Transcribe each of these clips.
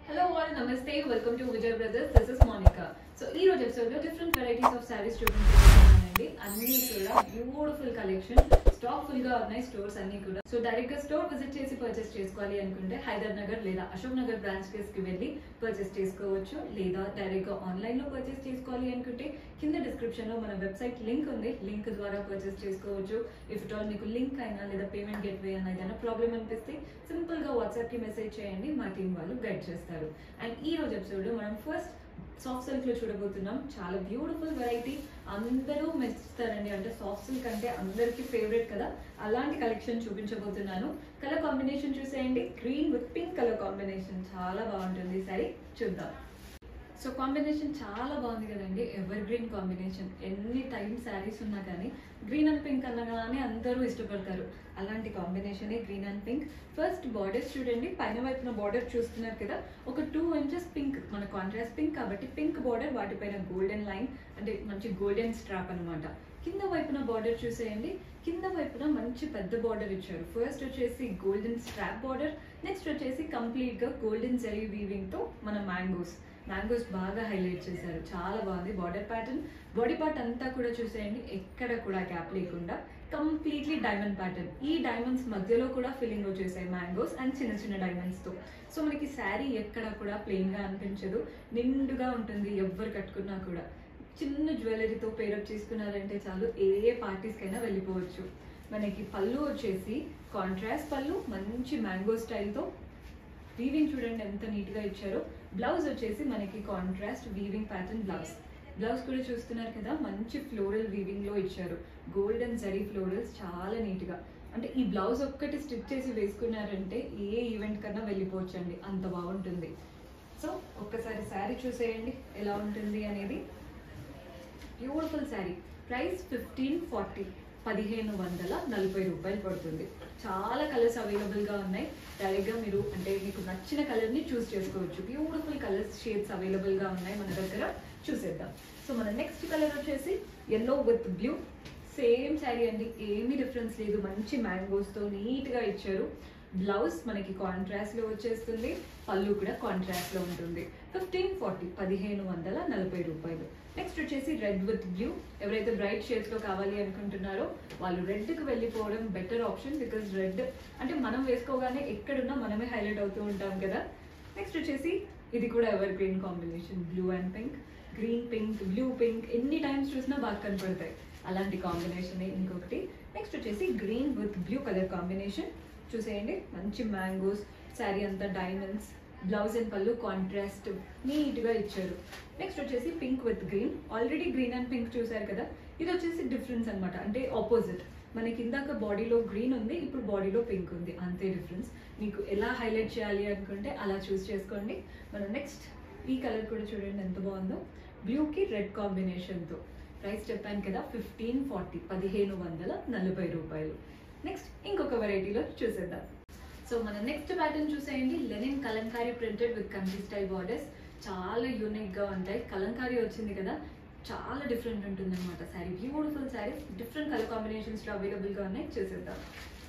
hello all నమస్తే welcome to Vijay brothers this is Monica so ఈ రోజు ఎపిసోడ్ లో డిఫరెంట్ వెరైటీస్ ఆఫ్ సారీస్ చూపించుకుంటున్నానండి అన్ని కూడా బ్యూటిఫుల్ కలెక్షన్ స్టాక్ ఫుల్ గా ఉన్నాయి స్టోర్స్ అన్ని కూడా సో డైరెక్ట్ గా స్టోర్ విజిట్ చేసి పర్చేస్ చేసుకోవాలి అనుకుంటే హైదర్ నగర్ లేదా అశోక్ నగర్ బ్రాంచ్ కి వెళ్ళి పర్చేస్ చేసుకోవచ్చు లేదా డైరెక్ట్ గా ఆన్లైన్ లో పర్చేస్ చేసుకోవాలి అనుకుంటే కింద డిస్క్రిప్షన్ లో మన వెబ్సైట్ లింక్ ఉంది లింక్ ద్వారా పర్చేస్ చేసుకోవచ్చు ఇఫ్ ఇట్ ఆల్ మీకు లింక్ అయినా లేదా పేమెంట్ గెట్ వే అయినా ఏదైనా ప్రాబ్లం అనిపిస్తే సింపుల్ గా వాట్సాప్ కి మెసేజ్ చేయండి మా టీం వాళ్ళు గైడ్ చేస్తారు అండ్ ఈ రోజు ఎపిసోడ్ లో మనం ఫస్ట్ సాఫ్ట్ సిల్క్ లో చూడబోతున్నాం చాలా బ్యూటిఫుల్ వెరైటీ అందరూ మెచ్చుతారండి అంటే సాఫ్ట్ సిల్క్ అంటే అందరికీ ఫేవరెట్ కదా అలాంటి కలెక్షన్ చూపించబోతున్నాను కలర్ కాంబినేషన్ చూసేయండి green with pink colour combination చాలా బాగుంటుంది సరే చూద్దాం సో కాంబినేషన్ చాలా బాగుంది కదండి ఎవర్ గ్రీన్ కాంబినేషన్ ఎన్ని టైమ్ శారీస్ ఉన్నా కానీ గ్రీన్ అండ్ పింక్ అనగానే అందరూ ఇష్టపడతారు అలాంటి combination green and pink first borders చూడండి పైన వైపున బార్డర్ చూస్తున్నారు కదా ఒక టూ ఇంచెస్ పింక్ మన కాంట్రాస్ట్ పింక్ కాబట్టి పింక్ బార్డర్ వాటిపైన గోల్డెన్ లైన్ అంటే మంచి గోల్డెన్ స్ట్రాప్ అన్నమాట కింద వైపున బార్డర్ చూసేయండి కింద వైపున మంచి పెద్ద బార్డర్ ఇచ్చారు ఫస్ట్ వచ్చేసి గోల్డెన్ స్ట్రాప్ బార్డర్ నెక్స్ట్ వచ్చేసి కంప్లీట్ గా గోల్డెన్ జరీ వీవింగ్ తో మన మ్యాంగోస్ మ్యాంగోస్ బాగా హైలైట్ చేశారు చాలా బాగుంది బార్డర్ ప్యాటర్న్ బాడీ పార్ట్ అంతా కూడా చూసేయండి ఎక్కడ కూడా గ్యాప్ లేకుండా కంప్లీట్లీ డైమండ్ ప్యాటర్న్ ఈ డైమండ్స్ మధ్యలో కూడా ఫిల్లింగ్ వచ్చేసాయి మ్యాంగోస్ అండ్ చిన్న చిన్న డైమండ్స్ తో సో మనకి శారీ ఎక్కడ కూడా ప్లెయిన్ గా అనిపించదు నిండుగా ఉంటుంది ఎవ్వరు కట్టుకున్నా కూడా చిన్న జ్యువెలరీతో పేరప్ చేసుకున్నారంటే చాలు ఏ ఏ పార్టీస్ కైనా వెళ్ళిపోవచ్చు మనకి పళ్ళు వచ్చేసి కాంట్రాస్ట్ పళ్ళు మంచి మ్యాంగో స్టైల్తో వీవింగ్ చూడండి ఎంత నీట్ గా ఇచ్చారో బ్లౌజ్ వచ్చేసి మనకి contrast weaving pattern blouse blouse కూడా చూస్తున్నారు కదా మంచి ఫ్లోరల్ వీవింగ్ లో ఇచ్చారు గోల్డెన్ జరీ ఫ్లోరల్స్ చాలా నీట్ గా అంటే ఈ బ్లౌజ్ ఒక్కటి స్టిచ్ చేసి వేసుకున్నారంటే ఏ ఈవెంట్ కన్నా వెళ్ళిపోవచ్చండి అంత బాగుంటుంది సో ఒక్కసారి శారీ చూసేయండి ఎలా ఉంటుంది అనేది beautiful sari price fifteen forty పదిహేను వందల నలభై రూపాయలు పడుతుంది చాలా కలర్స్ అవైలబుల్గా ఉన్నాయి డైరెక్ట్గా మీరు అంటే మీకు నచ్చిన కలర్ని చూస్ చేసుకోవచ్చు బ్యూటిఫుల్ కలర్స్ షేడ్స్ అవైలబుల్గా ఉన్నాయి మన దగ్గర చూసేద్దాం సో మన నెక్స్ట్ కలర్ వచ్చేసి yellow with blue same sari అండి ఏమీ డిఫరెన్స్ లేదు మంచి మ్యాంగోస్తో నీట్గా ఇచ్చారు బ్లౌజ్ మనకి కాంట్రాస్ట్ లో వచ్చేస్తుంది పళ్ళు కూడా కాంట్రాస్ట్ లో ఉంటుంది ఫిఫ్టీన్ ఫార్టీ పదిహేను వందల నలభై రూపాయలు నెక్స్ట్ వచ్చేసి రెడ్ విత్ బ్లూ ఎవరైతే బ్రైట్ షేడ్స్ లో కావాలి అనుకుంటున్నారో వాళ్ళు రెడ్ కి వెళ్ళిపోవడం బెటర్ ఆప్షన్ బికాస్ రెడ్ అంటే మనం వేసుకోగానే ఎక్కడున్నా మనమే హైలైట్ అవుతూ ఉంటాం కదా నెక్స్ట్ వచ్చేసి ఇది కూడా evergreen combination blue and pink green pink blue pink ఎన్ని టైమ్స్ చూసినా బాగా కనపడతాయి అలాంటి కాంబినేషన్ ఇంకొకటి నెక్స్ట్ వచ్చేసి green with blue colour combination చూసేయండి మంచి మ్యాంగోస్ శారీ అంతా డైమండ్స్ బ్లౌజ్ అండ్ పళ్ళు కాంట్రాస్ట్ నీట్గా ఇచ్చారు నెక్స్ట్ వచ్చేసి pink with green already green and pink చూసారు కదా ఇది వచ్చేసి డిఫరెన్స్ అన్నమాట అంటే ఆపోజిట్ మనకి ఇందాక బాడీలో గ్రీన్ ఉంది ఇప్పుడు బాడీలో పింక్ ఉంది అంతే డిఫరెన్స్ మీకు ఎలా హైలైట్ చేయాలి అనుకుంటే అలా చూస్ చేసుకోండి మనం నెక్స్ట్ ఈ కలర్ కూడా చూడండి ఎంత బాగుందో బ్లూకి రెడ్ కాంబినేషన్తో ప్రైస్ చెప్పాను కదా ఫిఫ్టీన్ ఫార్టీ పదిహేను వందల నలభై రూపాయలు నెక్స్ట్ ఇంకొక వెరైటీలో చూసేద్దాం సో మన నెక్స్ట్ ప్యాటర్న్ చూసేయండి linen kalamkari printed with country style borders చాలా యూనిక్ గా ఉంటాయి కలంకారీ వచ్చింది కదా చాలా డిఫరెంట్ ఉంటుంది అనమాట sari beautiful saris different colour combinations లో అవైలబుల్ గా ఉన్నాయి చూసేద్దాం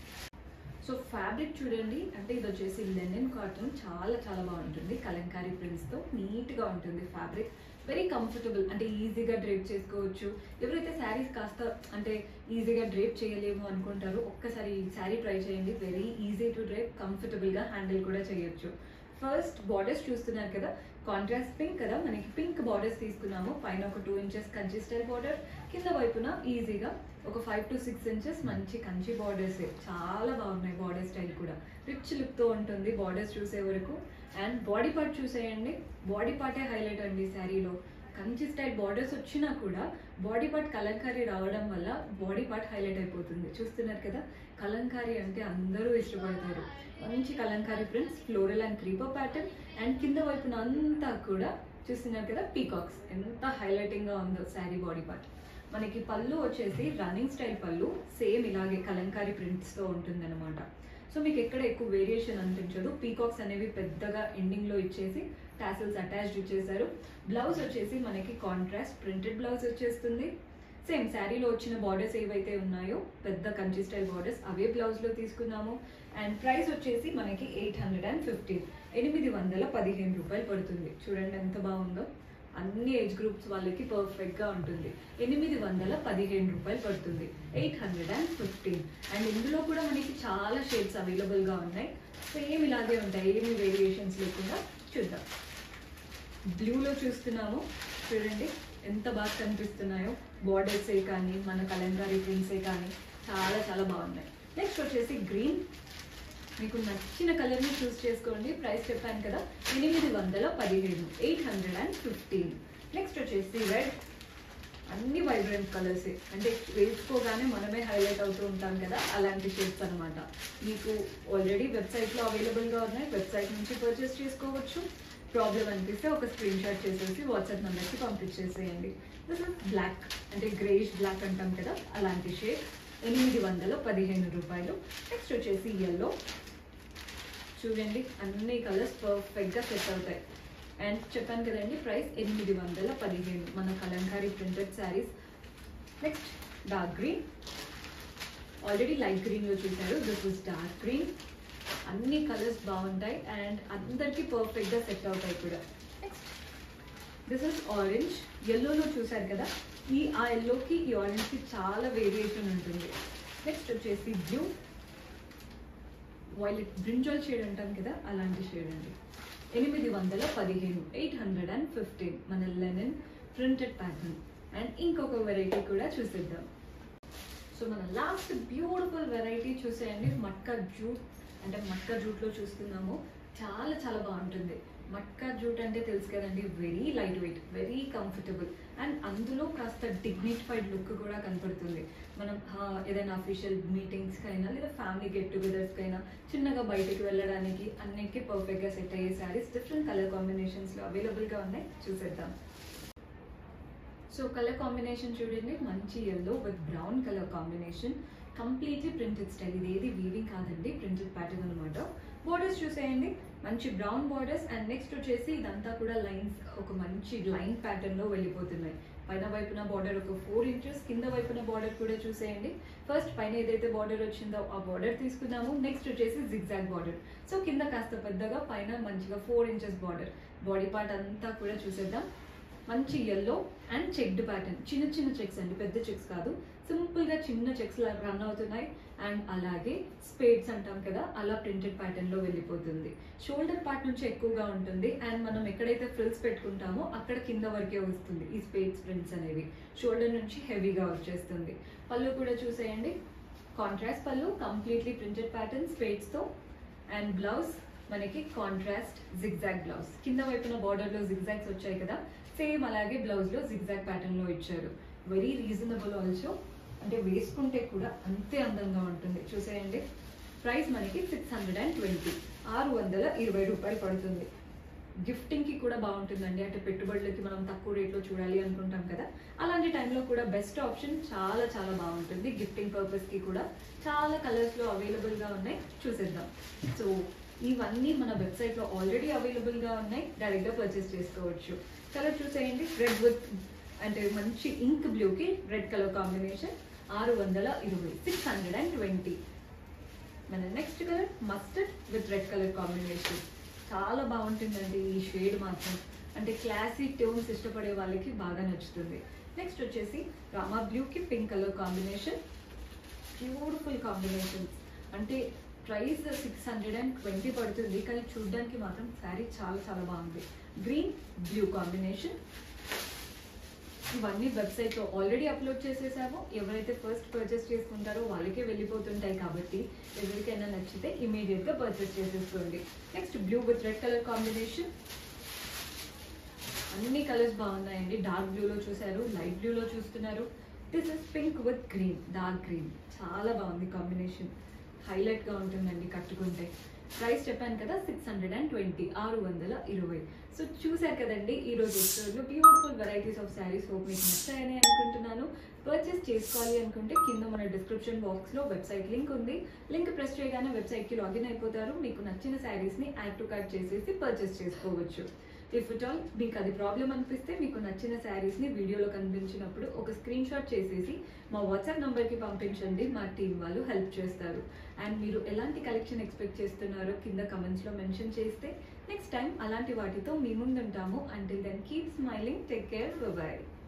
సో ఫ్యాబ్రిక్ చూడండి అంటే ఇది వచ్చేసి లెనిన్ కాటన్ చాలా చాలా బాగుంటుంది కలంకారీ ప్రింట్స్ తో నీట్ గా ఉంటుంది ఫ్యాబ్రిక్ వెరీ కంఫర్టబుల్ అంటే ఈజీగా డ్రేప్ చేసుకోవచ్చు ఎవరైతే శారీస్ కాస్త అంటే ఈజీగా డ్రేప్ చేయలేము అనుకుంటారో ఒక్కసారి ఈ శారీ ట్రై చేయండి very easy to drape comfortable గా హ్యాండిల్ కూడా చేయొచ్చు ఫస్ట్ బార్డర్స్ చూస్తున్నారు కదా కాంట్రాస్ట్ పింక్ కదా మనకి పింక్ బార్డర్స్ తీసుకున్నాము పైన ఒక two inches Kanchi style border కింద వైపున ఈజీగా ఒక ఫైవ్ టు సిక్స్ ఇంచెస్ మంచి కంచి బార్డర్స్ చాలా బాగున్నాయి బార్డర్ స్టైల్ కూడా రిచ్ లుక్ తో ఉంటుంది బార్డర్స్ చూసే వరకు అండ్ బాడీ పార్ట్ చూసేయండి బాడీ పార్టే హైలైట్ అండి శారీలో కంచి స్టైల్ బార్డర్స్ వచ్చినా కూడా బాడీ పార్ట్ కలంకారీ రావడం వల్ల బాడీ పార్ట్ హైలైట్ అయిపోతుంది చూస్తున్నారు కదా కలంకారీ అంటే అందరూ ఇష్టపడతారు మంచి kalamkari prints floral and creeper pattern and కింద వైపున అంతా కూడా చూస్తున్నారు కదా పీకాక్స్ ఎంత హైలైటింగ్ గా ఉందో శారీ బాడీ పార్ట్ మనకి పళ్ళు వచ్చేసి రన్నింగ్ స్టైల్ పళ్ళు సేమ్ ఇలాగే కలంకారీ ప్రింట్స్ తో ఉంటుందన్నమాట సో మీకు ఎక్కడ ఎక్కువ వేరియేషన్ అనిపించదు పీకాక్స్ అనేవి పెద్దగా ఎండింగ్ లో ఇచ్చేసి టాసిల్స్ అటాచ్డ్ ఇచ్చేసారు బ్లౌజ్ వచ్చేసి మనకి కాంట్రాస్ట్ ప్రింటెడ్ బ్లౌజ్ వచ్చేస్తుంది సేమ్ శారీలో వచ్చిన బార్డర్స్ ఏవైతే ఉన్నాయో పెద్ద కంచి స్టైల్ బార్డర్స్ అవే బ్లౌజ్ లో తీసుకున్నాము అండ్ ప్రైస్ వచ్చేసి మనకి ఎయిట్ హండ్రెడ్ అండ్ ఫిఫ్టీన్ ఎనిమిది వందల పదిహేను రూపాయలు పడుతుంది చూడండి ఎంత బాగుందో అన్ని ఏజ్ గ్రూప్స్ వాళ్ళకి పర్ఫెక్ట్గా ఉంటుంది ఎనిమిది వందల పదిహేను రూపాయలు పడుతుంది eight hundred and fifteen and ఇందులో కూడా మనకి చాలా షేడ్స్ అవైలబుల్గా ఉన్నాయి సేమ్ ఇలాగే ఉంటాయి ఏమి వేరియేషన్స్ లేకుండా చూద్దాం బ్లూలో చూస్తున్నాము చూడండి ఎంత బాగా కనిపిస్తున్నాయో బార్డర్సే కానీ మన కలంకారీ ప్రింట్సే కానీ చాలా చాలా బాగున్నాయి నెక్స్ట్ వచ్చేసి గ్రీన్ మీకు నచ్చిన కలర్ని చూస్ చేసుకోండి ప్రైస్ చెప్పాను కదా ఎనిమిది వందల పదిహేను eight hundred and fifteen next వచ్చేసి రెడ్ అన్ని వైబ్రెంట్ కలర్స్ అంటే వేసుకోగానే మనమే హైలైట్ అవుతూ ఉంటాం కదా అలాంటి షేడ్స్ అనమాట మీకు ఆల్రెడీ వెబ్సైట్లో అవైలబుల్గా ఉన్నాయి వెబ్సైట్ నుంచి పర్చేస్ చేసుకోవచ్చు ప్రాబ్లం అనిపిస్తే ఒక స్క్రీన్ షాట్ చేసేసి వాట్సాప్ నెంబర్కి పంపించేసేయండి దిస్ ఇస్ బ్లాక్ అంటే గ్రేష్ బ్లాక్ అంటాం కదా అలాంటి షేడ్ ఎనిమిది వందల పదిహేను రూపాయలు నెక్స్ట్ వచ్చేసి ఎల్లో చూడండి అన్ని కలర్స్ పర్ఫెక్ట్గా సెట్ అవుతాయి అండ్ చెప్పాను కదండి ప్రైస్ ఎనిమిది వందల పదిహేను మన kalamkari printed saris next dark green already light గ్రీన్లో చూసారు దిస్ ఇస్ డార్క్ గ్రీన్ అన్ని కలర్స్ బాగుంటాయి అండ్ అందరికీ పర్ఫెక్ట్గా సెట్ అవుతాయి కూడా నెక్స్ట్ దిస్ ఇస్ ఆరెంజ్ ఎల్లోలో చూసారు కదా ఈ ఆ ఎల్లోకి ఈ ఆరెంజ్కి చాలా వేరియేషన్ ఉంటుంది నెక్స్ట్ వచ్చేసి బ్లూ వైలెట్ బ్రింజాల్ షేడ్ అంటాం కదా అలాంటి షేడ్ అండి ఎనిమిది వందల పదిహేను ఎయిట్ హండ్రెడ్ అండ్ ఫిఫ్టీన్ మన లెనిన్ ప్రింటెడ్ ప్యాటర్న్ అండ్ ఇంకొక వెరైటీ కూడా చూసేద్దాం సో మన లాస్ట్ బ్యూటిఫుల్ వెరైటీ చూసేయండి మట్కా జూట్ అంటే మట్కా జూట్లో చూస్తున్నాము చాలా చాలా బాగుంటుంది మట్కా జూట్ అంటే తెలుసు కదండి very light weight very comfortable and అందులో కాస్త డిగ్నిఫైడ్ లుక్ కూడా కనపడుతుంది మనం ఆ, ఏదైనా అఫీషియల్ మీటింగ్స్కి అయినా లేదా ఫ్యామిలీ గెట్ టుగెదర్స్కి అయినా చిన్నగా బయటకు వెళ్ళడానికి అన్నిటికీ పర్ఫెక్ట్గా సెట్ అయ్యే శారీస్ డిఫరెంట్ కలర్ కాంబినేషన్స్లో అవైలబుల్గా ఉన్నాయి చూసేద్దాం సో కలర్ కాంబినేషన్ చూడండి మంచి yellow with brown colour combination completely printed style ఇది ఏది వీవింగ్ కాదండి ప్రింటెడ్ ప్యాటర్న్ అనమాట బోర్డర్స్ చూసేయండి మంచి బ్రౌన్ బోర్డర్స్ అండ్ నెక్స్ట్ వచ్చేసి ఇదంతా కూడా లైన్స్ ఒక మంచి లైన్ ప్యాటర్న్లో వెళ్ళిపోతున్నాయి పైన వైపున బార్డర్ ఒక ఫోర్ ఇంచెస్ కింద వైపున బార్డర్ కూడా చూసేయండి ఫస్ట్ పైన ఏదైతే బార్డర్ వచ్చిందో ఆ బార్డర్ తీసుకుందాము నెక్స్ట్ వచ్చేసి జిగ్జాగ్ బార్డర్ సో కింద కాస్త పెద్దగా పైన మంచిగా four inches border body part అంతా కూడా చూసేద్దాం మంచి ఎల్లో అండ్ చెక్డ్ ప్యాటర్న్ చిన్న చిన్న చెక్స్ అండి పెద్ద చెక్స్ కాదు సింపుల్గా చిన్న చెక్స్ రన్ అవుతున్నాయి అండ్ అలాగే స్పేడ్స్ అంటాం కదా అలా ప్రింటెడ్ ప్యాటర్న్లో వెళ్ళిపోతుంది షోల్డర్ పార్ట్ నుంచి ఎక్కువగా ఉంటుంది అండ్ మనం ఎక్కడైతే ఫ్రిల్స్ పెట్టుకుంటామో అక్కడ కింద వరకే వస్తుంది ఈ స్పేడ్స్ ప్రింట్స్ అనేవి షోల్డర్ నుంచి హెవీగా వచ్చేస్తుంది పళ్ళు కూడా చూసేయండి కాంట్రాస్ట్ పళ్ళు కంప్లీట్లీ ప్రింటెడ్ ప్యాటర్న్ స్పేడ్స్తో అండ్ బ్లౌజ్ మనకి కాంట్రాస్ట్ జిగ్జాగ్ బ్లౌజ్ కింద వైపున బార్డర్లో జిగ్జాగ్స్ వచ్చాయి కదా సేమ్ అలాగే బ్లౌజ్లో జిగ్జాగ్ ప్యాటర్న్లో ఇచ్చారు వెరీ రీజనబుల్ ఆల్సో అంటే వేసుకుంటే కూడా అంతే అందంగా ఉంటుంది చూసేయండి ప్రైస్ మనకి సిక్స్ హండ్రెడ్ అండ్ ట్వంటీ ఆరు వందల ఇరవై రూపాయలు పడుతుంది గిఫ్టింగ్కి కూడా బాగుంటుందండి అంటే పెట్టుబడులకి మనం తక్కువ రేట్లో చూడాలి అనుకుంటాం కదా అలాంటి టైంలో కూడా బెస్ట్ ఆప్షన్ చాలా చాలా బాగుంటుంది గిఫ్టింగ్ పర్పస్కి కూడా చాలా కలర్స్లో అవైలబుల్గా ఉన్నాయి చూసేద్దాం సో ఇవన్నీ మన వెబ్సైట్లో ఆల్రెడీ అవైలబుల్గా ఉన్నాయి డైరెక్ట్గా పర్చేస్ చేసుకోవచ్చు కలర్ చూసేయండి రెడ్ విత్ అంటే మంచి ఇంక్ బ్లూకి రెడ్ కలర్ కాంబినేషన్ ఆరు వందల ఇరవై సిక్స్ హండ్రెడ్ అండ్ ట్వంటీ మన next colour mustard with red colour combination చాలా బాగుంటుందండి ఈ షేడ్ మాత్రం అంటే క్లాసీ టోన్స్ ఇష్టపడే వాళ్ళకి బాగా నచ్చుతుంది నెక్స్ట్ వచ్చేసి రామా బ్లూకి pink colour combination beautiful combinations అంటే price six hundred and twenty పడుతుంది కానీ చూడడానికి మాత్రం శారీ చాలా చాలా బాగుంది గ్రీన్ బ్లూ కాంబినేషన్ ఇవన్నీ వెబ్సైట్లో ఆల్రెడీ అప్లోడ్ చేసేసాము ఎవరైతే ఫస్ట్ పర్చేస్ చేసుకుంటారో వాళ్ళకే వెళ్ళిపోతుంటాయి కాబట్టి ఎవరికైనా నచ్చితే ఇమీడియట్గా పర్చేస్ చేసేసుకోండి next blue with red colour combination అన్ని కలర్స్ బాగున్నాయండి డార్క్ బ్లూలో చూసారు లైట్ బ్లూలో చూస్తున్నారు this is pink with green dark green చాలా బాగుంది కాంబినేషన్ హైలైట్గా ఉంటుందండి కట్టుకుంటే ప్రైస్ చెప్పాను కదా సిక్స్ హండ్రెడ్ అండ్ ట్వంటీ ఆరు వందల ఇరవై సో చూశారు కదండి ఈ రోజు ఎపిసోడ్లో beautiful varieties of saris hope మీకు నచ్చాయని అనుకుంటున్నాను పర్చేస్ చేసుకోవాలి అనుకుంటే కింద మన డిస్క్రిప్షన్ బాక్స్లో వెబ్సైట్ లింక్ ఉంది లింక్ ప్రెస్ చేయగానే వెబ్సైట్కి లాగిన్ అయిపోతారు మీకు నచ్చిన శారీస్ని యాడ్ టు కార్ట్ చేసేసి పర్చేస్ చేసుకోవచ్చు ఇఫ్ ఇట్ ఆల్ మీకు అది ప్రాబ్లం అనిపిస్తే మీకు నచ్చిన శారీస్ని వీడియోలో కనిపించినప్పుడు ఒక స్క్రీన్ షాట్ చేసేసి మా వాట్సాప్ నంబర్కి పంపించండి మా టీం వాళ్ళు హెల్ప్ చేస్తారు అండ్ మీరు ఎలాంటి కలెక్షన్ ఎక్స్పెక్ట్ చేస్తున్నారో కింద కమెంట్స్లో మెన్షన్ చేస్తే నెక్స్ట్ టైం అలాంటి వాటితో మీ ముందుంటాము until then keep smiling take care bye